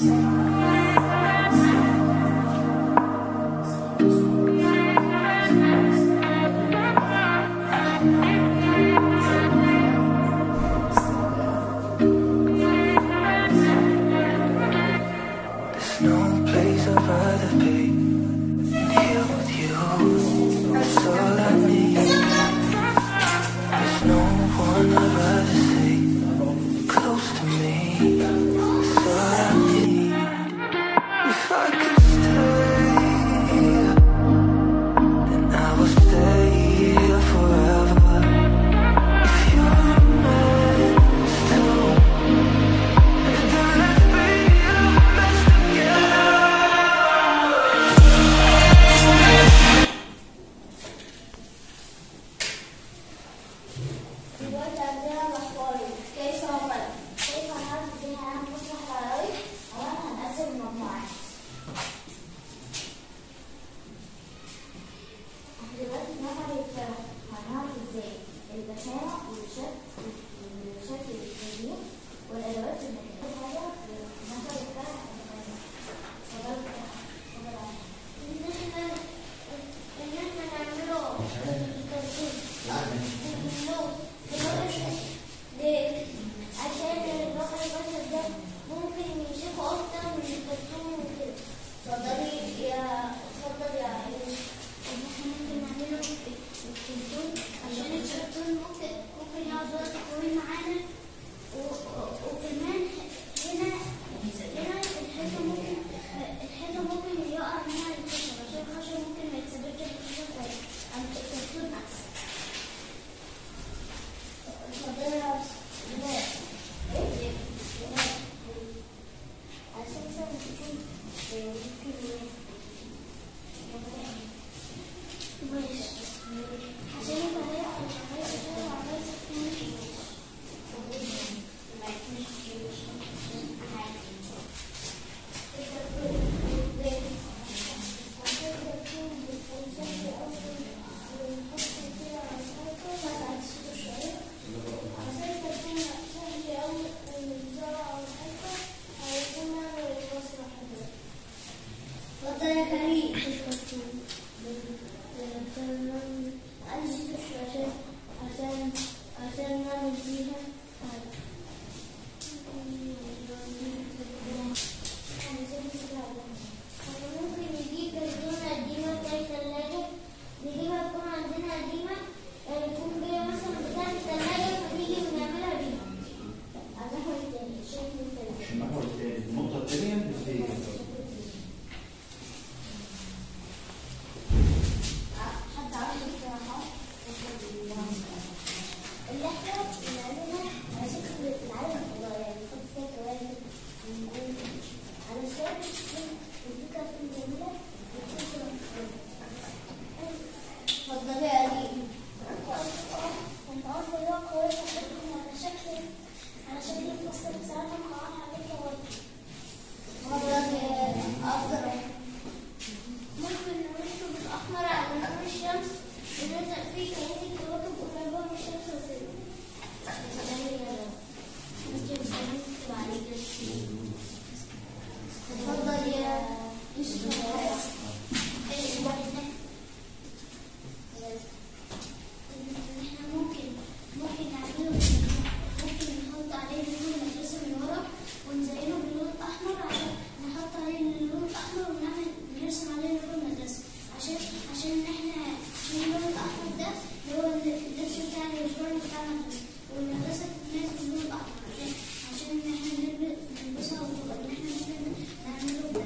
There's no place I'd rather be than here with you. That's all I need. There's no one I'd rather see close to me. That's all I need. If I could stay, then I will stay here forever. If you're meant to, then let's be our best together. دلوقتي عندنا محورين كيف عمل كيف هنعرف ازاي هنعمل مسرح العرايس اولا هنقسم المجموعات احنا دلوقتي بنعمل الفرق هنعرف ازاي البسامة والشكل والشكل التنظيم والادوات المكانية أول حاجة بنعمل الفرق اتفضل اتفضل ان احنا ان احنا نعمله الترتيب عشان البقر البشر ده ممكن يشوفوا اكتر من الكرتون وكده اتفضلي يا اتفضل يا عيوش احنا ممكن نعمله الكرتون عشان الكرتون ممكن ممكن يقعد وقت طويل معانا و- وكمان هنا هنا الحيطة ممكن الحيطة ممكن يقع منها الخشب عشان الخشب ممكن ما يتثبتش في الخشب كويس عند الكرتون أحسن اتفضلي يا بلال. إيه؟ بلال. عشان مثلا تكون ممكن ماشي عشان يبقى هي هي هي عمالة تكون اتفضل يا كريم عشان عشان عشان نعمل فيها ممكن نجيب كرتونة قديمة بتاعت ثلاجة نجيبها تكون عندنا قديمة يعني تكون جاية مثلا بتاعت الثلاجة فنيجي ونعملها بيها على النحو التاني الشكل التاني النحو الثاني النقطة الثانية ازاي؟ حد عارف الصراحة اللي احنا بنعملها على شكل العالم الفضائي يعني نحط فيها كواكب ونجوم علشان تكون الفكرة تكون جميلة وتكون شبه اتفضلي يا قديم كنت عارفة اللي هو كويس تكون على شكل على شكل الفصل بتاعتنا مقعدة عليه كواكب مرة أفضل ممكن نرشه بالأحمر على نور الشمس ونلزق فيه كأن الكواكب قريبة من الشمس وكده. اتفضل يا يوسف احنا ممكن ممكن نعمله ممكن نحط عليه اللون المدرسة من ورا ونزينه باللون الأحمر عشان نحط عليه اللون الأحمر ونعمل نرسم عليه لون المدرسة عشان عشان احنا عشان اللون الأحمر ده اللي هو اللبس بتاع اليونيفورم بتاع المدرسة والمدرسة بتتميز باللون الأحمر عشان عشان إن احنا نلبس نلبسها وإن احنا ممكن نعمله ده.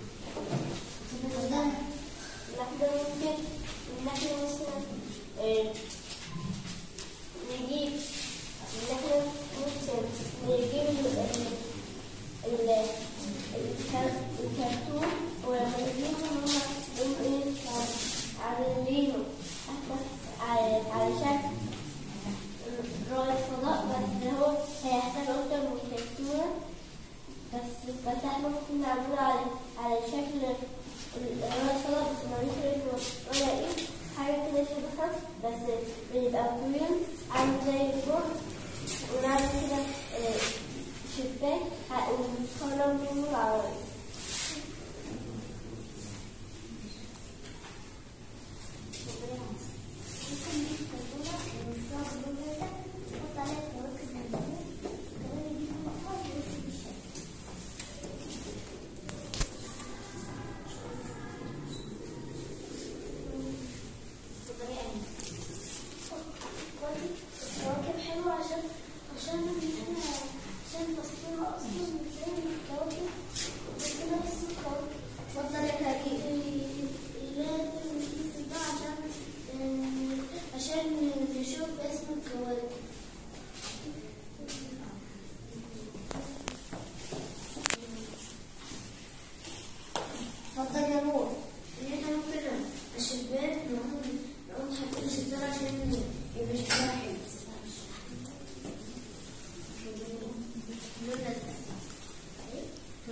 ده احنا ممكن إن احنا مثلا آه، نجيب إن احنا ممكن نجيب ال- ال- الك- الكرتون ولما نجيبه هما يقوموا ايه عاملينه حتى على على شكل رائد فضاء بس هو هيحتاج أكتر من كرتونة بس بس احنا ممكن نعمله على على شكل رائد فضاء بس ماليش رجل ولا ايه حاجة كده شبهها بس بيبقى طويل عامل زي البرج ونعمل كده آه، شباك ونخرج منه العرايس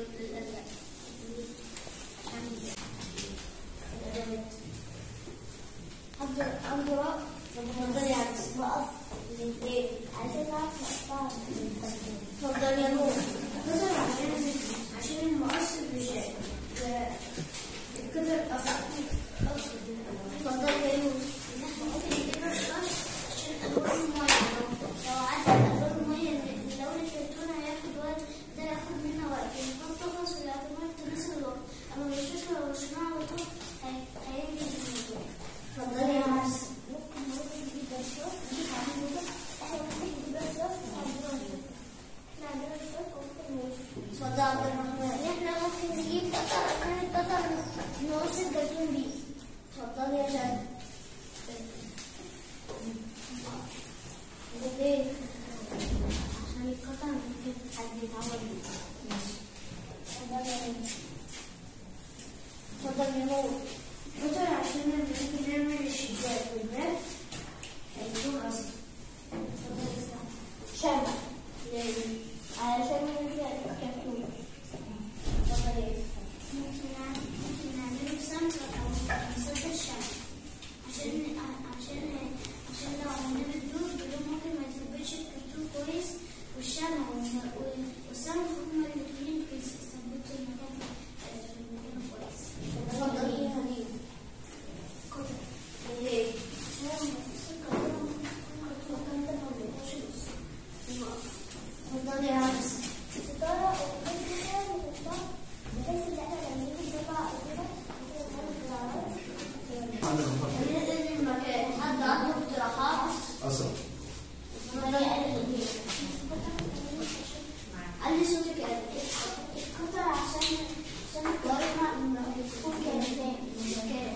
الازرق عشان الادوات افضل افضل افضل يعني وقف الاثنين عشان اعرف اقطع اتفضل يا نور اتفضل عشان عشان المقص مش كده اتفضل يا نور ممكن نجيب الرصاص عشان الوان الميه لو عدى الوان الميه اللي لون الكرتون هياخد وقت ده ياخد منا وقت نحط تخلص الاعتماد تناسب الوقت اما مش لو رشناه على طول هي- هينجز الموضوع اتفضلي يا عرس ممكن نروح نجيب رصاص نجيب عامل كده احنا ممكن نجيب رصاص عندنا رصاص احنا عندنا رصاص وممكن اتفضل يا عبد الرحمن احنا ممكن نجيب قطر عشان القطر نقص الكرتون بيه اتفضلي يا شد ليه؟ عشان القطع ممكن حد يتعود بيه. ماشي. اتفضل يا نور. اتفضل يا نور. قطع عشان ممكن نعمل الشباك والباب هيكون أصل. اتفضل يا سعد. شمع. ليه؟ علشان نرجع الكرتون. اتفضل يا إسحاق. ممكن نعمل ممكن نعمله سنتر أو مسدس الشمع. عشان عشان عشان لو عملنا الدور بدون ممكن ما يثبتش الكرتون كويس والشمع والم- والسمك هما الاثنين بيثبتوا المكان في في المكان كويس. اتفضل يا هدية. كتب. ليه؟ عشان الكرتون المكان ده ما بيبقاش يقص. اتفضل يا عرس. ستارة وبس كده وتطلع بحيث ان احنا لما نيجي نطلع او كده ممكن نعمل في العرض. ننزل المكان حد عنده اقتراحات أصل علي صوتك يا القطر عشان عشان الطريقة ما بتكون كمكان مكان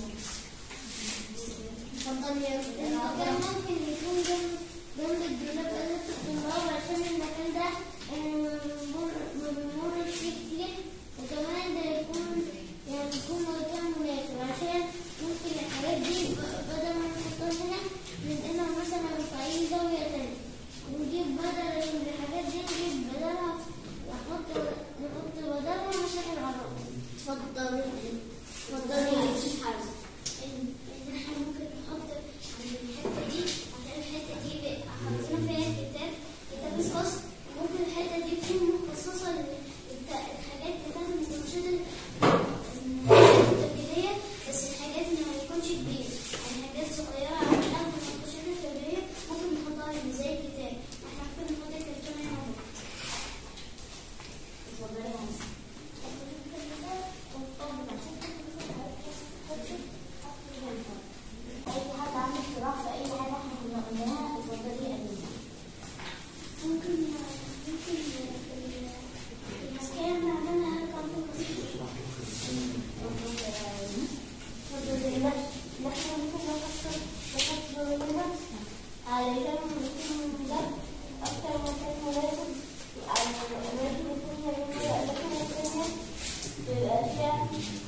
اتفضل يا المكان ممكن يكون جنب جنب الدولاب اللي في الدولاب عشان المكان ده مرمور فيه كتير وكمان ده يكون يعني يكون مكان مناسب عشان ممكن الحاجات دي ب- بدل ما نحطها هنا ننقلها مثلا في أي زاوية تانية ونجيب بدل الحاجات دي نجيب بدلها نحط نحط بدلها مشاكل العرب اتفضل اتفضل يا أستاذ حازم إن إن إحنا ممكن نحط عند الحتة دي عشان الحتة دي بقى حاطين فيها كتاب كتاب خاص ممكن الحتة دي تكون مخصصة للحاجات بتاعت المنشدة التربية بس الحاجات اللي ما يكونش كبير يعني حاجات صغيرة على قد المنشدة التربية ممكن نحطها هنا زي الكتاب احنا ممكن نحط الكرتون هنا اهو. اتفضلي يا عزيزي. أي حد عنده اقتراح في أي حاجة احنا كنا قلناها اتفضلي يا أمينة. ممكن ممكن المسكين نعملها كم نحن ممكن نفكر نفكر منها علشان يكون ده أكثر مكان مناسب على الأماكن يكون مليانة الأماكن التانية بيبقى فيها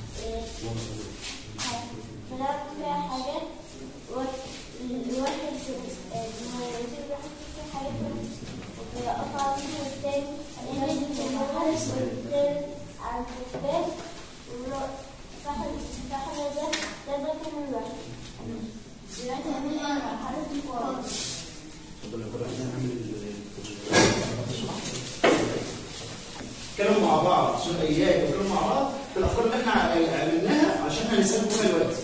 بنعمل فيها حاجات الواحد المميزين بيحط فيها حاجات وبيقطع فيه والتاني ينزل في المدرس والتالت على الكتاب فاحنا فاحنا ده ده مكان الواحد دلوقتي هنعمل مرحلة الفوائد اتفضل يا فرح نعمل اتكلموا مع بعض ثنائيات واتكلموا مع بعض في الافكار اللي احنا عملناها عشان هنستخدم فيها دلوقتي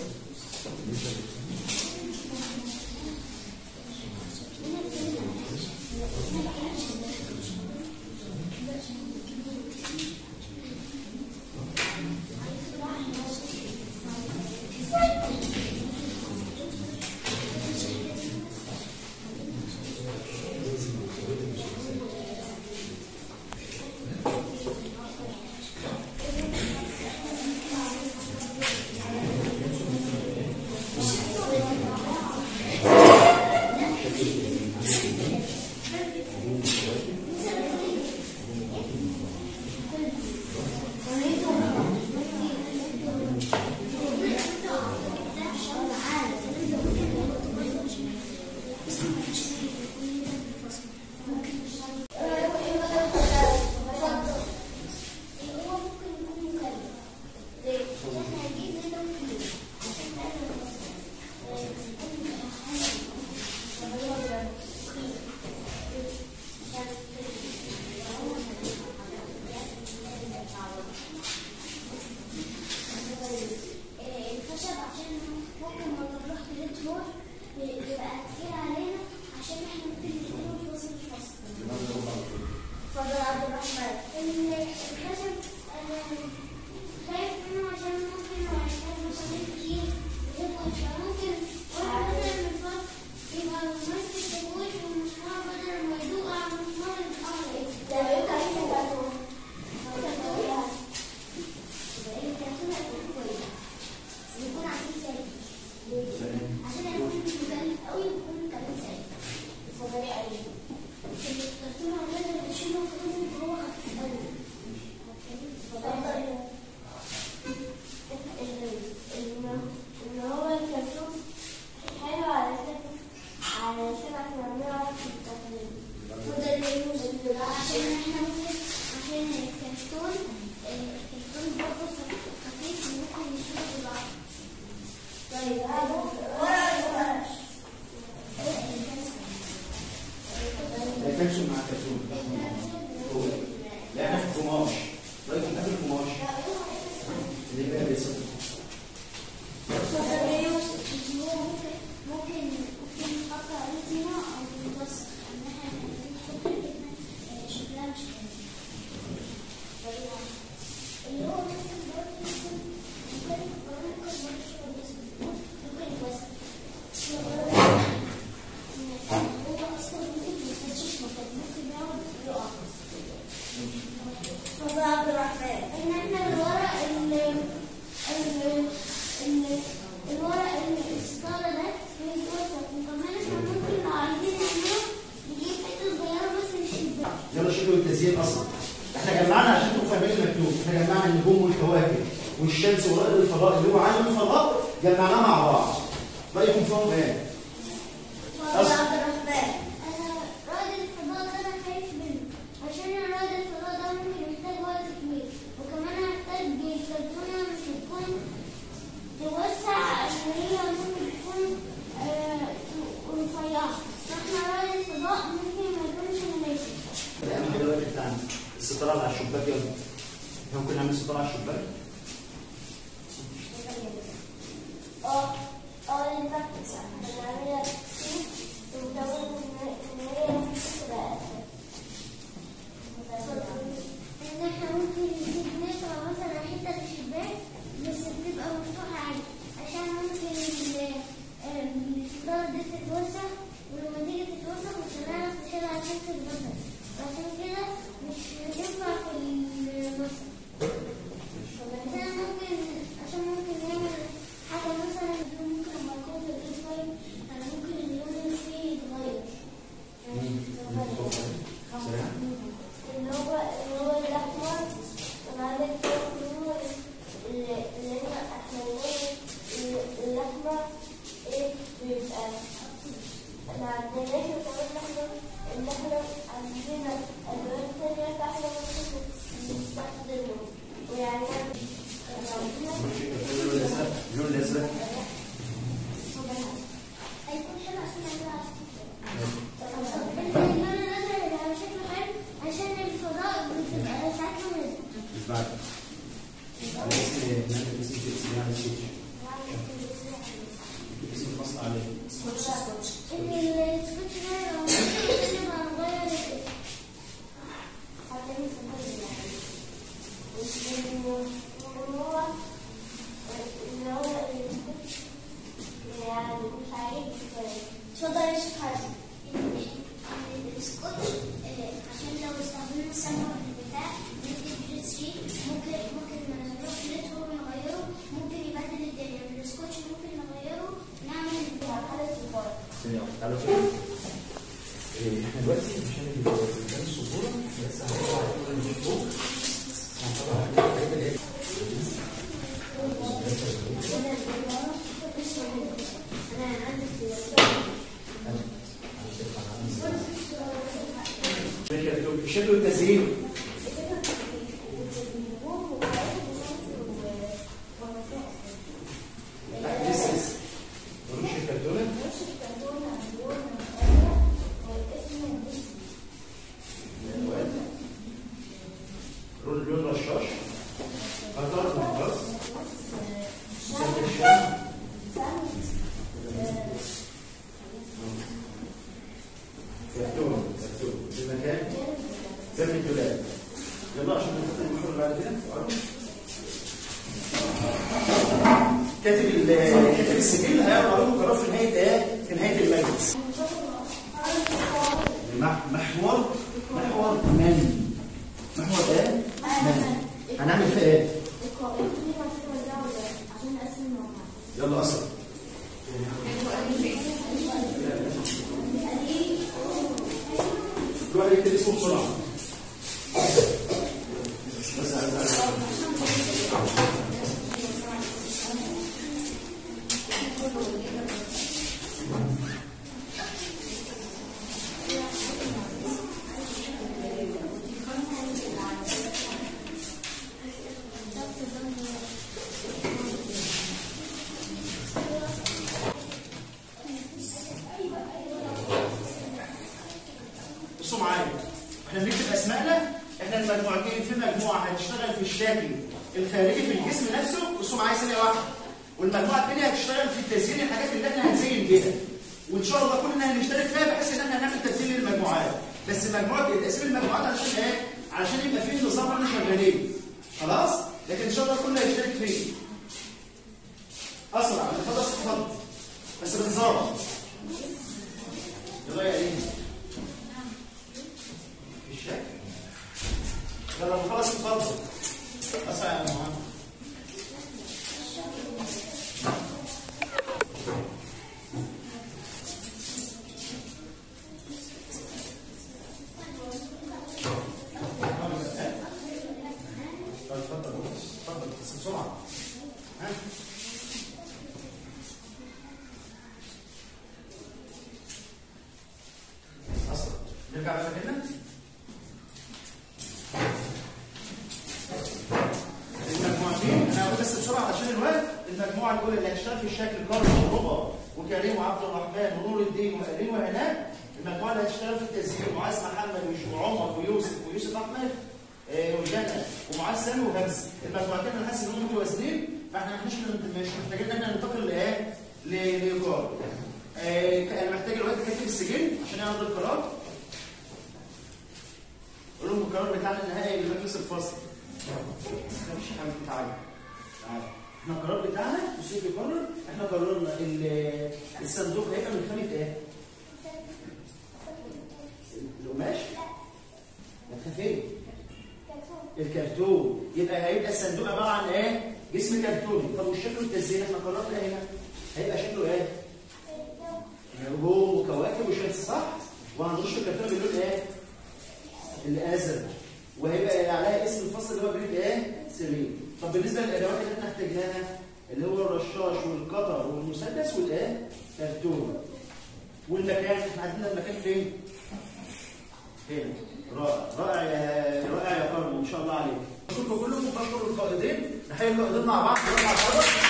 ان احنا الورق ال ال ال الورق الستارة ده بيتوسط وكمان احنا ممكن لو عايزين نعمله نجيب حتة صغيرة بس من الشباك يلا شوفوا التزيين اصلا احنا جمعنا عشان تبقوا فاهمين المكتوب احنا جمعنا النجوم والكواكب والشمس ورائد الفضاء اللي هو عالم الفضاء جمعناه مع بعض رايكم فيهم ايه؟ والله عبد الرحمن انا رائد الفضاء ده انا خايف منه عشان رائد الفضاء ده ممكن يحتاج وقت كبير وكمان هحتاج كرتونة مش هتكون توسع ان هي ممكن تكون آه، رفيعة فاحنا رائد الفضاء ممكن ما يكونش مناسب اهم حاجه دلوقتي بتاعنا الستاره اللي على الشباك يلا احنا ممكن نعمل ستاره على الشباك اه اه البراكتس بنعملها كتير وكمان ان هي تبقى ان احنا ممكن نجيب نقرا مثلا حته في الشباك بس بتبقى مفتوحه عادي عشان ممكن ال- الستاره دي تتوسع ولما تيجي تتوسع مش هنعرف نشيلها عشان تتوسع عشان كده مش هينفع في المصر عشان ممكن عشان ممكن نعمل حاجة مثلا ممكن لما يكون في الإسبوع أنا ممكن اللون اللي فيه يتغير اللي هو اللي هو الأحمر وبعدين اللي هو اللي اللي هنا احنا بنقول الأحمر إيه بيبقى ما عندناش كمان الأحمر اللي احنا عندنا ألوان تانية فاحنا ممكن نستخدمه ويعني اللون الازرق اللون الازرق هيكون حلو عشان نعملها اللون الازرق يبقى شكله حلو عشان الفضاء بتبقى ساعتها مزرق مش بعد على اسم نعمل اسم كده اسمها على السكتش اسم الفصل عليه ان السكوتش ده لو ممكن نبقى نغير الاسم حتى نسميه يعني هو اللي هو السكوتش يعني مش عايز اتفضل يا شيخ حسن السكوتش عشان لو استخدمنا السمنة بتاع نكتب جريد 3 ممكن ممكن نروح نتفه ونغيره ممكن يبهدل الدنيا السكوتش ممكن نغيره نعمل حالة الفرق ثانية واحدة تعالوا كده إيه، احنا دلوقتي مش هنجيب قدام السبورة بس هنطلع كده من فوق هنطلع الحاجات اللي هي أنا عندي شكله التزيين لا لسه لسه ملوش الكرتونة لون لون رشاش خطر مختص سد الشام كرتون كرتون في مكان سمي الدولاب يلا عشان نفتح المحور اللي بعد كده تعالوا. كاتب ال- كاتب السجل هيقرا لكم قرار في نهايه ايه؟ في نهايه المجلس. مح- محور محور من محور ايه؟ من هنعمل فيه ايه؟ يلا اصلا كل واحد يكتب اسمه بسرعه بس عايز أعرف. بصوا معايا احنا بنكتب اسمائنا احنا المجموعتين في مجموعه هتشتغل في الشكل الخارجي في الجسم نفسه بصوا معايا ثانيه واحده والمجموعه الثانيه هتشتغل في التزيين الحاجات اللي احنا هنزين بيها وان شاء الله كلنا هنشترك فيها بحيث ان احنا نعمل تسجيل للمجموعات بس مجموعه تقسيم المجموعات علشان ايه؟ علشان يبقى فيه نظام واحنا شغالين خلاص لكن ان شاء الله كله هيشترك فيه اسرع نخلص اتفضل بس بنظام يلا يا ايه في الشكل يلا نخلص اتفضل اتفضل بس بسرعه ها اصلا نرجع بقى مكاننا المجموعتين انا هقول بس بسرعه عشان الوقت المجموعه الاولى اللي هتشتغل في الشكل كارل وربا وكريم وعبد الرحمن ونور الدين وقرين وهناء المجموعه اللي هتشتغل في التسجيل معاذ محمد وش- وعمر ويوسف ويوسف احمد آه، وجنى ومعاذ سامي وهمزه المجموعتين انا حاسس ان هم متوازنين فاحنا مش مش محتاجين ان احنا ننتقل لايه؟ ل- لايجار آه، انا محتاج الوقت كاتب السجل عشان ياخد القرار قول لهم القرار بتاعنا النهائي لمجلس الفصل مفيش حاجه تعالى تعالى احنا القرار بتاعنا مش يجي يقرر احنا قررنا ال- الصندوق هيبقى من خامه ايه؟ القماش؟ ده فين؟ الكرتون يبقى هيبقى الصندوق عباره عن ايه؟ جسم كرتوني طب والشكل التزيين احنا قررنا هنا هيبقى شكله ايه؟ نجوم وكواكب وشمس صح؟ وهنرش الكرتون باللون ايه؟ الازرق وهيبقى عليها اسم الفصل اللي هو جريد ايه؟ سليم طب بالنسبه للادوات اللي احنا احتاجناها اللي هو الرشاش والقطر والمسدس والايه؟ كرتون والمكان احنا عندنا المكان فين؟ فين؟ رائع رائع يا رائع يا كرم ان شاء الله عليك بشكركم كلكم بشكر القائدين نحيي القائدين مع بعض مع بعض